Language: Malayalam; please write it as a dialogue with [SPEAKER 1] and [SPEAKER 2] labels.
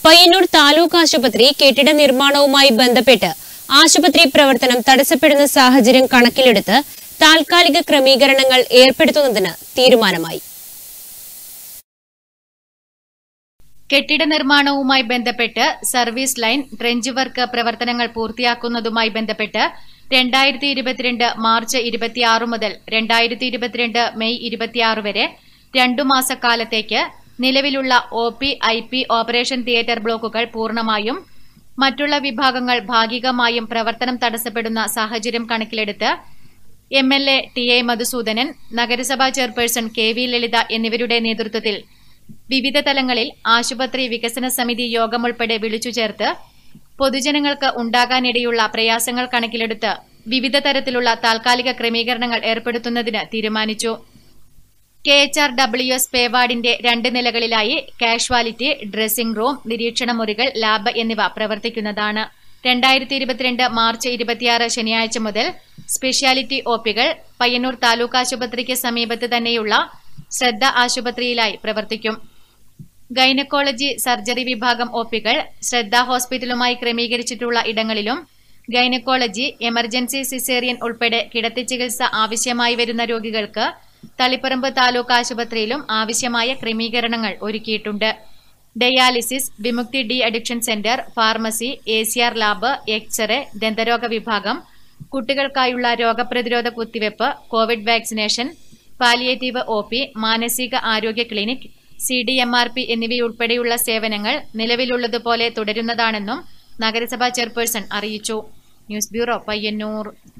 [SPEAKER 1] പയ്യന്നൂർ താലൂക്ക് ആശുപത്രി കെട്ടിട നിർമ്മാണവുമായി ബന്ധപ്പെട്ട് ആശുപത്രി പ്രവർത്തനം തടസ്സപ്പെടുന്ന സാഹചര്യം കണക്കിലെടുത്ത് താൽക്കാലിക ക്രമീകരണങ്ങൾ ഏർപ്പെടുത്തുന്നതിന് തീരുമാനമായി
[SPEAKER 2] കെട്ടിട നിർമ്മാണവുമായി ബന്ധപ്പെട്ട് സർവീസ് ലൈൻ ട്രെഞ്ച് വർക്ക് പ്രവർത്തനങ്ങൾ പൂർത്തിയാക്കുന്നതുമായി ബന്ധപ്പെട്ട് രണ്ടായിരത്തി ഇരുപത്തിരണ്ട് മാർച്ച് ഇരുപത്തിയാറ് മുതൽ രണ്ടായിരത്തി ഇരുപത്തിരണ്ട് മെയ് ഇരുപത്തിയാറ് വരെ രണ്ടു മാസക്കാലത്തേക്ക് നിലവിലുള്ള O P I P operation theatre ബ്ലോക്കുകൾ പൂർണ്ണമായും മറ്റുള്ള വിഭാഗങ്ങൾ ഭാഗികമായും പ്രവർത്തനം തടസ്സപ്പെടുന്ന സാഹചര്യം കണക്കിലെടുത്ത് M L A T A Madhusoodanan നഗരസഭാ ചെയർപേഴ്സൺ കെ വി ലളിത എന്നിവരുടെ നേതൃത്വത്തിൽ വിവിധ തലങ്ങളിൽ ആശുപത്രി വികസന സമിതി യോഗമുൾപ്പെടെ വിളിച്ചു ചേർത്ത് പൊതുജനങ്ങൾക്ക് ഉണ്ടാകാനിടയുള്ള പ്രയാസങ്ങൾ കണക്കിലെടുത്ത് വിവിധ തരത്തിലുള്ള താൽക്കാലിക ക്രമീകരണങ്ങൾ ഏർപ്പെടുത്തുന്നതിന് തീരുമാനിച്ചു K H R W S പേവാർഡിന്റെ രണ്ട് നിലകളിലായി കാഷ്വാലിറ്റി ഡ്രസ്സിംഗ് റൂം നിരീക്ഷണ മുറികൾ ലാബ് എന്നിവ പ്രവർത്തിക്കുന്നതാണ് രണ്ടായിരത്തി ഇരുപത്തിരണ്ട് മാർച്ച് ഇരുപത്തിയാറ് ശനിയാഴ്ച മുതൽ സ്പെഷ്യാലിറ്റി ഒപികൾ പയ്യന്നൂർ താലൂക്ക് ആശുപത്രിക്ക് സമീപത്ത് തന്നെയുള്ള ശ്രദ്ധ ആശുപത്രിയിലായി പ്രവർത്തിക്കും ഗൈനക്കോളജി സർജറി വിഭാഗം ഒപികൾ ശ്രദ്ധ ഹോസ്പിറ്റലുമായി ക്രമീകരിച്ചിട്ടുള്ള ഇടങ്ങളിലും ഗൈനക്കോളജി എമർജൻസി സിസേറിയൻ ഉൾപ്പെടെ കിടത്തി ചികിത്സ ആവശ്യമായി വരുന്ന രോഗികൾക്ക് തളിപ്പറമ്പ് താലൂക്ക് ആശുപത്രിയിലും ആവശ്യമായ ക്രമീകരണങ്ങൾ ഒരുക്കിയിട്ടുണ്ട് ഡയാലിസിസ് വിമുക്തി de addiction centre pharmacy A C R lab x-ray ദന്തരോഗ വിഭാഗം കുട്ടികൾക്കായുള്ള രോഗപ്രതിരോധ കുത്തിവെപ്പ് COVID vaccination palliative O P മാനസിക ആരോഗ്യ clinic C D M R P എന്നിവയുൾപ്പെടെയുള്ള സേവനങ്ങൾ നിലവിലുള്ളതുപോലെ തുടരുന്നതാണെന്നും നഗരസഭാ ചെയർപേഴ്സൺ അറിയിച്ചു ന്യൂസ് ബ്യൂറോ പയ്യന്നൂർ